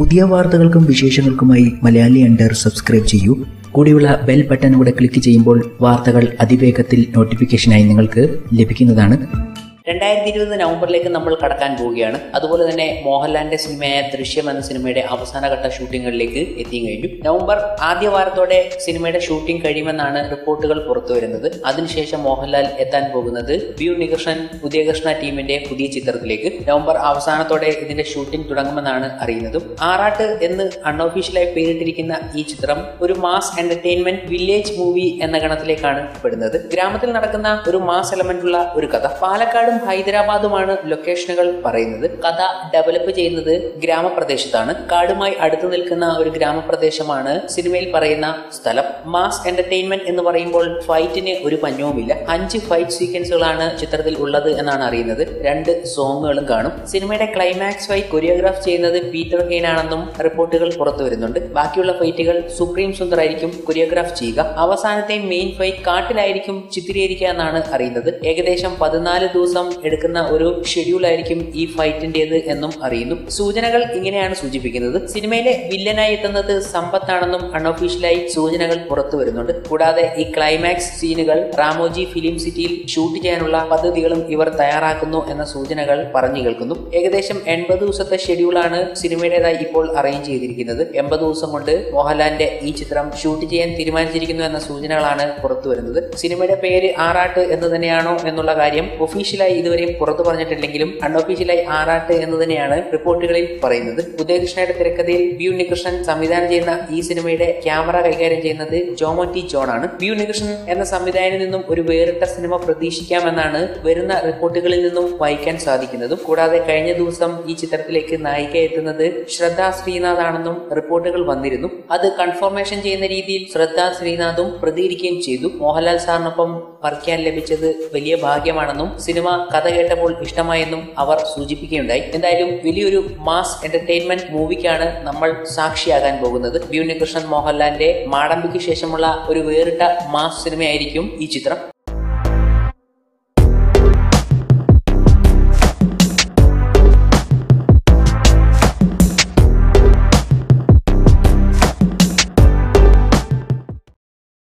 പുതിയ വാർത്തകൾക്കും വിശേഷങ്ങൾക്കുമായി Malayali under subscribe ചെയ്യൂ കൂടിയുള്ള ബെൽ ബട്ടൺ കൂടെ ക്ലിക്ക് ചെയ്യുമ്പോൾ വാർത്തകൾ അതിവേഗത്തിൽ നോട്ടിഫിക്കേഷനായി നിങ്ങൾക്ക് ലഭിക്കുന്നതാണ് രണ്ടായിരത്തി ഇരുപത് നവംബറിലേക്ക് നമ്മൾ കടക്കാൻ പോവുകയാണ് അതുപോലെ തന്നെ മോഹൻലാലിന്റെ സിനിമയായ ദൃശ്യം എന്ന സിനിമയുടെ അവസാനഘട്ട ഷൂട്ടിങ്ങുകളിലേക്ക് എത്തിയും കഴിഞ്ഞു നവംബർ ആദ്യ വാരത്തോടെ സിനിമയുടെ ഷൂട്ടിംഗ് കഴിയുമെന്നാണ് റിപ്പോർട്ടുകൾ പുറത്തു വരുന്നത് അതിനുശേഷം മോഹൻലാൽ എത്താൻ പോകുന്നത് വി ഉണ്ണികൃഷ്ണൻ ഉദയകൃഷ്ണ ടീമിന്റെ പുതിയ ചിത്രത്തിലേക്ക് നവംബർ അവസാനത്തോടെ ഇതിന്റെ ഷൂട്ടിംഗ് തുടങ്ങുമെന്നാണ് അറിയുന്നതും ആറാട്ട് എന്ന് അൺഒഫീഷ്യലായി പേരിട്ടിരിക്കുന്ന ഈ ചിത്രം ഒരു മാസ് എന്റർടൈൻമെന്റ് വില്ലേജ് മൂവി എന്ന ഗണത്തിലേക്കാണ് പെടുന്നത് ഗ്രാമത്തിൽ നടക്കുന്ന ഒരു മാസ് എലമെന്റ് ഉള്ള ഒരു കഥ പാലക്കാടും ഹൈദരാബാദുമാണ് ലൊക്കേഷനുകൾ പറയുന്നത് കഥ ഡെവലപ്പ് ചെയ്യുന്നത് ഗ്രാമപ്രദേശത്താണ് കാടുമായി അടുത്തു നിൽക്കുന്ന ഒരു ഗ്രാമപ്രദേശമാണ് സിനിമയിൽ പറയുന്ന സ്ഥലം മാസ് എന്റർടൈൻമെന്റ് എന്ന് പറയുമ്പോൾ ഫൈറ്റിന് ഒരു പഞ്ഞവുമില്ല അഞ്ച് ഫൈറ്റ് സീക്വൻസുകളാണ് ചിത്രത്തിൽ ഉള്ളത് എന്നാണ് അറിയുന്നത് രണ്ട് സോങ്ങുകളും കാണും സിനിമയുടെ ക്ലൈമാക്സ് ഫൈറ്റ് കൊറിയോഗ്രാഫ് ചെയ്യുന്നത് പീറ്റർ ഹെയ്ൻ ആണെന്നും റിപ്പോർട്ടുകൾ പുറത്തു വരുന്നുണ്ട് ബാക്കിയുള്ള ഫൈറ്റുകൾ സുപ്രീം സുന്ദർ ആയിരിക്കും കൊറിയോഗ്രാഫ് ചെയ്യുക അവസാനത്തെ മെയിൻ ഫൈറ്റ് കാട്ടിലായിരിക്കും ചിത്രീകരിക്കുക എന്നാണ് അറിയുന്നത് ഏകദേശം പതിനാല് ദിവസം എടുക്കുന്ന ഒരു ഷെഡ്യൂൾ ആയിരിക്കും ഈ ഫൈറ്റിന്റേത് എന്നും അറിയുന്നു സൂചനകൾ ഇങ്ങനെയാണ് സൂചിപ്പിക്കുന്നത് സിനിമയിലെ വില്ലനായി എത്തുന്നത് സമ്പത്താണെന്നും അൺഒഫീഷ്യലായി സൂചനകൾ പുറത്തു വരുന്നുണ്ട് കൂടാതെ ഈ ക്ലൈമാക്സ് സീനുകൾ റാമോജി ഫിലിം സിറ്റിയിൽ ഷൂട്ട് ചെയ്യാനുള്ള പദ്ധതികളും ഇവർ തയ്യാറാക്കുന്നു എന്ന സൂചനകൾ പറഞ്ഞു കേൾക്കുന്നു ഏകദേശം എൺപത് ദിവസത്തെ ഷെഡ്യൂളാണ് സിനിമയുടേതായി ഇപ്പോൾ അറേഞ്ച് ചെയ്തിരിക്കുന്നത് എൺപത് ദിവസം കൊണ്ട് മോഹൻലാലിന്റെ ഈ ചിത്രം ഷൂട്ട് ചെയ്യാൻ തീരുമാനിച്ചിരിക്കുന്നു എന്ന സൂചനകളാണ് പുറത്തു വരുന്നത് സിനിമയുടെ പേര് ആറാട്ട് എന്ന് തന്നെയാണോ എന്നുള്ള കാര്യം ഒഫീഷ്യലായി ഇതുവരെയും പുറത്തു പറഞ്ഞിട്ടില്ലെങ്കിലും അൺഒഫീഷ്യലായി ആറാട്ട് എന്ന് തന്നെയാണ് റിപ്പോർട്ടുകളിൽ പറയുന്നത് ഉദയകൃഷ്ണയുടെ തിരക്കഥയിൽ ബി ഉണ്ണികൃഷ്ണൻ സംവിധാനം ചെയ്യുന്ന ഈ സിനിമയുടെ ക്യാമറ കൈകാര്യം ചെയ്യുന്നത് ജോമോൻ ടി ജോൺ ആണ് ബി ഉണ്ണികൃഷ്ണൻ എന്ന സംവിധായകനിൽ നിന്നും ഒരു വേറിട്ട സിനിമ പ്രതീക്ഷിക്കാമെന്നാണ് വരുന്ന റിപ്പോർട്ടുകളിൽ നിന്നും വായിക്കാൻ സാധിക്കുന്നതും കൂടാതെ കഴിഞ്ഞ ദിവസം ഈ ചിത്രത്തിലേക്ക് നായിക എത്തുന്നത് ശ്രദ്ധ ശ്രീനാഥ് ആണെന്നും റിപ്പോർട്ടുകൾ വന്നിരുന്നു അത് കൺഫർമേഷൻ ചെയ്യുന്ന രീതിയിൽ ശ്രദ്ധ ശ്രീനാഥും പ്രതികരിക്കുകയും ചെയ്തു മോഹൻലാൽ സാറിനൊപ്പം വർക്ക് ചെയ്യാൻ ലഭിച്ചത് വലിയ ഭാഗ്യമാണെന്നും സിനിമ കഥ കേട്ടപ്പോൾ ഇഷ്ടമായെന്നും അവർ സൂചിപ്പിക്കുകയുണ്ടായി എന്തായാലും വലിയൊരു മാസ് എന്റർടൈൻമെന്റ് മൂവിക്കാണ് നമ്മൾ സാക്ഷിയാകാൻ പോകുന്നത് ബി ഉണ്ണികൃഷ്ണൻ മോഹൻലാലിന്റെ മാടമ്പിക്ക് ശേഷമുള്ള ഒരു വേറിട്ട മാസ് സിനിമയായിരിക്കും ഈ ചിത്രം